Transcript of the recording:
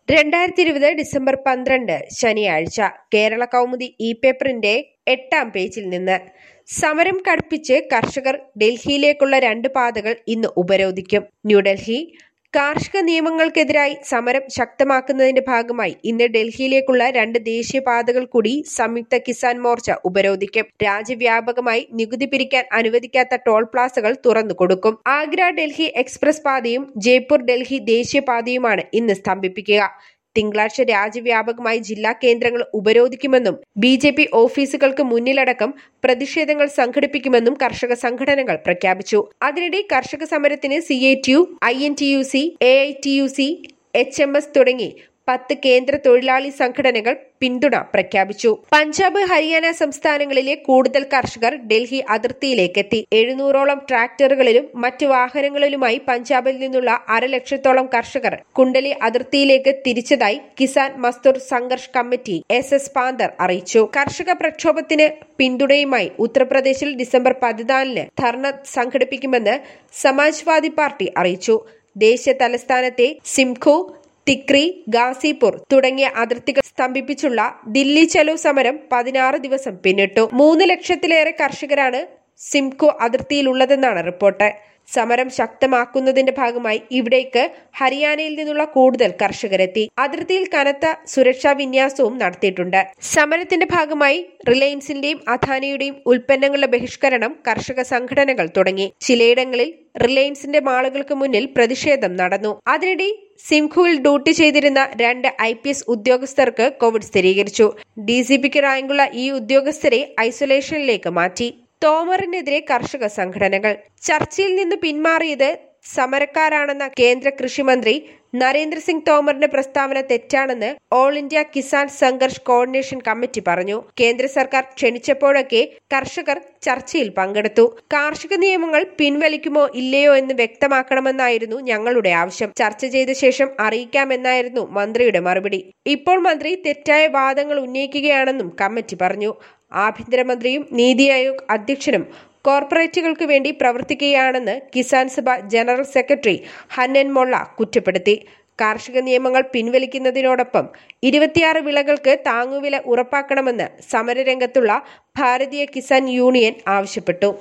രണ്ടായിരത്തി ഇരുപത് ഡിസംബർ പന്ത്രണ്ട് ശനിയാഴ്ച കേരള കൗമുദി ഇ പേപ്പറിന്റെ എട്ടാം പേജിൽ നിന്ന് സമരം കടുപ്പിച്ച് കർഷകർ ഡൽഹിയിലേക്കുള്ള രണ്ട് പാതകൾ ഇന്ന് ഉപരോധിക്കും ന്യൂഡൽഹി കാർഷിക നിയമങ്ങൾക്കെതിരായി സമരം ശക്തമാക്കുന്നതിന്റെ ഭാഗമായി ഇന്ന് ഡൽഹിയിലേക്കുള്ള രണ്ട് ദേശീയപാതകൾ കൂടി സംയുക്ത കിസാൻ മോർച്ച ഉപരോധിക്കും രാജ്യവ്യാപകമായി നികുതി പിരിക്കാൻ അനുവദിക്കാത്ത ടോൾ പ്ലാസകൾ തുറന്നു കൊടുക്കും ആഗ്ര ഡൽഹി എക്സ്പ്രസ് പാതയും ജയ്പൂർ ഡൽഹി ദേശീയപാതയുമാണ് ഇന്ന് സ്തംഭിപ്പിക്കുക തിങ്കളാഴ്ച രാജ്യവ്യാപകമായി ജില്ലാ കേന്ദ്രങ്ങൾ ഉപരോധിക്കുമെന്നും ബി ജെ പി ഓഫീസുകൾക്ക് മുന്നിലടക്കം പ്രതിഷേധങ്ങൾ സംഘടിപ്പിക്കുമെന്നും കർഷക സംഘടനകൾ പ്രഖ്യാപിച്ചു അതിനിടെ കർഷക സമരത്തിന് C I T U I N T U C A I T U C H M S തുടങ്ങി പത്ത് കേന്ദ്ര തൊഴിലാളി സംഘടനകൾ പിന്തുണ പ്രഖ്യാപിച്ചു പഞ്ചാബ് ഹരിയാന സംസ്ഥാനങ്ങളിലെ കൂടുതൽ കർഷകർ ഡൽഹി അതിർത്തിയിലേക്കെത്തി എഴുന്നൂറോളം ട്രാക്ടറുകളിലും മറ്റു വാഹനങ്ങളിലുമായി പഞ്ചാബിൽ നിന്നുള്ള അരലക്ഷത്തോളം കർഷകർ കുണ്ടലി അതിർത്തിയിലേക്ക് തിരിച്ചതായി Kisan Mazdoor Sangharsh committee S S Pandher അറിയിച്ചു കർഷക പ്രക്ഷോഭത്തിന് പിന്തുണയുമായി ഉത്തർപ്രദേശിൽ ഡിസംബർ പതിനാലിന് ധർണ സംഘടിപ്പിക്കുമെന്ന് സമാജ്വാദി പാർട്ടി അറിയിച്ചു ദേശീയ തലസ്ഥാനത്തെ സിംഖു തിക്രി ഗാസിപൂർ തുടങ്ങിയ അതിർത്തികൾ സ്തംഭിപ്പിച്ചുള്ള ദില്ലി ചലോ സമരം പതിനാറ് ദിവസം പിന്നിട്ടു മൂന്ന് ലക്ഷത്തിലേറെ കർഷകരാണ് സിംകോ അതിർത്തിയിലുള്ളതെന്നാണ് റിപ്പോർട്ട് സമരം ശക്തമാക്കുന്നതിന്റെ ഭാഗമായി ഇവിടേക്ക് ഹരിയാനയിൽ നിന്നുള്ള കൂടുതൽ കർഷകരെത്തി അതിർത്തിയിൽ കനത്ത സുരക്ഷാ വിന്യാസവും നടത്തിയിട്ടുണ്ട് സമരത്തിന്റെ ഭാഗമായി റിലയൻസിന്റെയും അദാനിയുടെയും ഉൽപ്പന്നങ്ങളുടെ ബഹിഷ്കരണം കർഷക സംഘടനകൾ തുടങ്ങി ചിലയിടങ്ങളിൽ റിലയൻസിന്റെ മാളുകൾക്ക് മുന്നിൽ പ്രതിഷേധം നടന്നു അതിനിടെ സിംഖുവിൽ ഡ്യൂട്ടി ചെയ്തിരുന്ന രണ്ട് ഐ പി എസ് ഉദ്യോഗസ്ഥർക്ക് കോവിഡ് സ്ഥിരീകരിച്ചു ഡി സി പിക്ക് റാങ്കുള്ള ഈ ഉദ്യോഗസ്ഥരെ ഐസൊലേഷനിലേക്ക് മാറ്റി തോമറിനെതിരെ കർഷക സംഘടനകൾ ചർച്ചയിൽ നിന്ന് പിന്മാറിയത് സമരക്കാരാണെന്ന കേന്ദ്ര കൃഷിമന്ത്രി നരേന്ദ്രസിംഗ് തോമറിന്റെ പ്രസ്താവന തെറ്റാണെന്ന് all India Kisan Sangharsh coordination committee പറഞ്ഞു കേന്ദ്ര സർക്കാർ ക്ഷണിച്ചപ്പോഴൊക്കെ കർഷകർ ചർച്ചയിൽ പങ്കെടുത്തു കാർഷിക നിയമങ്ങൾ പിൻവലിക്കുമോ ഇല്ലയോ എന്ന് വ്യക്തമാക്കണമെന്നായിരുന്നു ഞങ്ങളുടെ ആവശ്യം ചർച്ച ചെയ്ത ശേഷം അറിയിക്കാമെന്നായിരുന്നു മന്ത്രിയുടെ മറുപടി ഇപ്പോൾ മന്ത്രി തെറ്റായ വാദങ്ങൾ ഉന്നയിക്കുകയാണെന്നും കമ്മിറ്റി പറഞ്ഞു ആഭ്യന്തരമന്ത്രിയും നീതി ആയോഗ് അധ്യക്ഷനും കോർപ്പറേറ്റുകൾക്ക് വേണ്ടി പ്രവർത്തിക്കുകയാണെന്ന് കിസാൻ സഭ ജനറൽ സെക്രട്ടറി ഹന്നൻ മൊള്ള കുറ്റപ്പെടുത്തി കാർഷിക നിയമങ്ങൾ പിൻവലിക്കുന്നതിനോടൊപ്പം ഇരുപത്തിയാറ് വിളകൾക്ക് താങ്ങുവില ഉറപ്പാക്കണമെന്ന് സമരരംഗത്തുള്ള ഭാരതീയ കിസാൻ യൂണിയൻ ആവശ്യപ്പെട്ടു